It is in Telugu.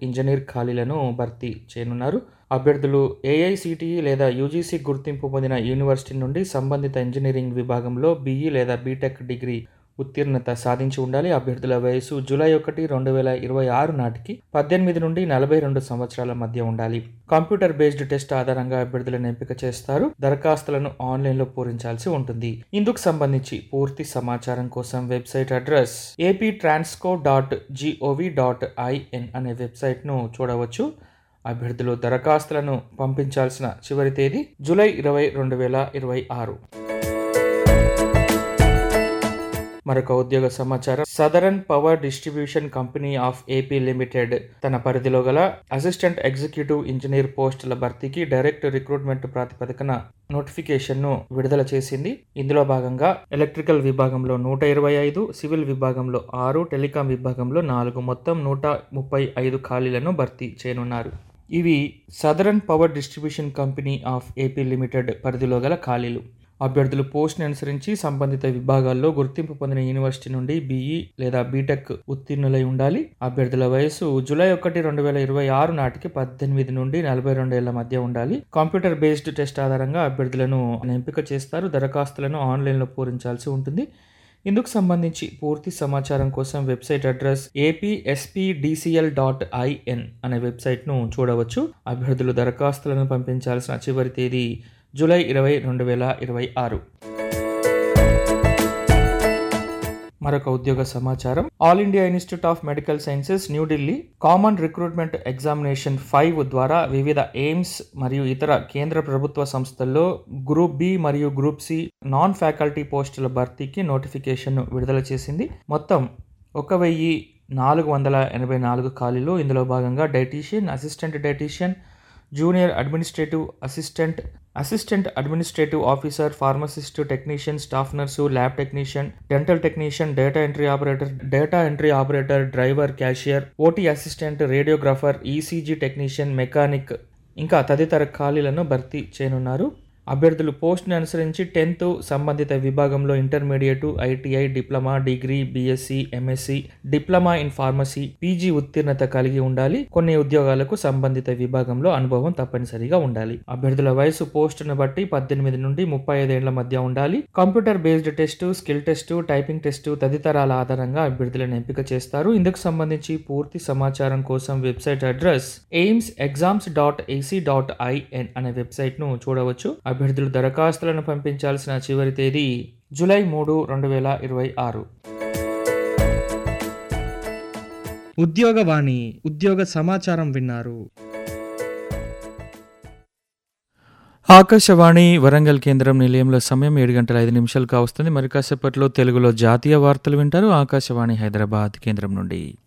ఇంజనీర్ ఖాళీలను భర్తీ చేయనున్నారు అభ్యర్థులు ఏఐసిటిఈ లేదా యూజీసీ గుర్తింపు పొందిన యూనివర్సిటీ నుండి సంబంధిత ఇంజనీరింగ్ విభాగంలో బీఈ లేదా బీటెక్ డిగ్రీ ఉత్తీర్ణత సాధించి ఉండాలి అభ్యర్థుల వయసు జూలై ఒకటి రెండు వేల ఇరవై ఆరు నాటికి పద్దెనిమిది నుండి నలభై రెండు సంవత్సరాల మధ్య ఉండాలి కంప్యూటర్ బేస్డ్ టెస్ట్ ఆధారంగా అభ్యర్థులను ఎంపిక చేస్తారు దరఖాస్తులను ఆన్లైన్లో పూరించాల్సి ఉంటుంది ఇందుకు సంబంధించి పూర్తి సమాచారం కోసం website address AP Transco dot GOV dot IN అనే వెబ్సైట్ను చూడవచ్చు అభ్యర్థులు దరఖాస్తులను పంపించాల్సిన చివరి తేదీ జూలై ఇరవై రెండు వేల ఇరవై ఆరు మరొక ఉద్యోగ సమాచారం southern power distribution company of AP limited తన పరిధిలో గల అసిస్టెంట్ ఎగ్జిక్యూటివ్ ఇంజనీర్ పోస్టుల భర్తీకి డైరెక్ట్ రిక్రూట్మెంట్ ప్రాతిపదికన నోటిఫికేషన్ను విడుదల చేసింది ఇందులో భాగంగా ఎలక్ట్రికల్ విభాగంలో నూట ఇరవై ఐదు సివిల్ విభాగంలో ఆరు టెలికాం విభాగంలో నాలుగు మొత్తం నూట ముప్పై ఐదు ఖాళీలను భర్తీ చేయనున్నారు ఇవి southern power distribution company of AP limited పరిధిలో గల ఖాళీలు అభ్యర్థులు పోస్ట్ని అనుసరించి సంబంధిత విభాగాల్లో గుర్తింపు పొందిన యూనివర్సిటీ నుండి బీఈ లేదా బీటెక్ ఉత్తీర్ణులై ఉండాలి అభ్యర్థుల వయసు జూలై ఒకటి రెండు వేల ఇరవై ఆరు నాటికి పద్దెనిమిది నుండి నలభై రెండేళ్ల మధ్య ఉండాలి కంప్యూటర్ బేస్డ్ టెస్ట్ ఆధారంగా అభ్యర్థులను ఎంపిక చేస్తారు దరఖాస్తులను ఆన్లైన్లో పూరించాల్సి ఉంటుంది ఇందుకు సంబంధించి పూర్తి సమాచారం కోసం website address APSPDCL dot IN అనే వెబ్సైట్ను చూడవచ్చు అభ్యర్థులు దరఖాస్తులను పంపించాల్సిన చివరి తేదీ జూలై ఇరవై రెండు వేల ఇరవై ఆరు మరొక ఉద్యోగ సమాచారం all India Institute of Medical Sciences New Delhi common recruitment examination five ద్వారా వివిధ ఎయిమ్స్ మరియు ఇతర కేంద్ర ప్రభుత్వ సంస్థల్లో గ్రూప్ బి మరియు గ్రూప్ సి నాన్ ఫ్యాకల్టీ పోస్టుల భర్తీకి నోటిఫికేషన్ విడుదల చేసింది మొత్తం ఒక వెయ్యి నాలుగు వందల ఎనభై నాలుగు ఖాళీలు ఇందులో భాగంగా dietitian assistant dietitian junior administrative assistant assistant administrative officer pharmacist technician staff nurse lab technician dental technician data entry operator data entry operator driver cashier OT assistant radiographer ECG technician mechanic ఇంకా తదితర ఖాళీలను భర్తీ చేయనున్నారు అభ్యర్థులు పోస్ట్ని అనుసరించి టెన్త్ సంబంధిత విభాగంలో intermediate ITI diploma degree BSc MSc diploma in pharmacy PG ఉత్తీర్ణత కలిగి ఉండాలి కొన్ని ఉద్యోగాలకు సంబంధిత విభాగంలో అనుభవం తప్పనిసరిగా ఉండాలి అభ్యర్థుల వయసు పోస్టును బట్టి పద్దెనిమిది నుండి ముప్పై ఐదేళ్ల మధ్య ఉండాలి computer based test skill test typing test తదితరాల ఆధారంగా అభ్యర్థులను ఎంపిక చేస్తారు ఇందుకు సంబంధించి పూర్తి సమాచారం కోసం website address AIIMS exams dot AC dot IN అనే వెబ్సైట్ను చూడవచ్చు అభ్యర్థులు దరఖాస్తులను పంపించాల్సిన చివరి తేదీ జూలై మూడు రెండు వేల ఇరవై ఆరు ఉద్యోగవాణి ఉద్యోగ సమాచారం విన్నారు ఆకాశవాణి వరంగల్ కేంద్రం నిలయంలో సమయం ఏడు గంటల ఐదు నిమిషాలు కావస్తుంది మరి కాసేపట్లో తెలుగులో జాతీయ వార్తలు వింటారు ఆకాశవాణి హైదరాబాద్ కేంద్రం నుండి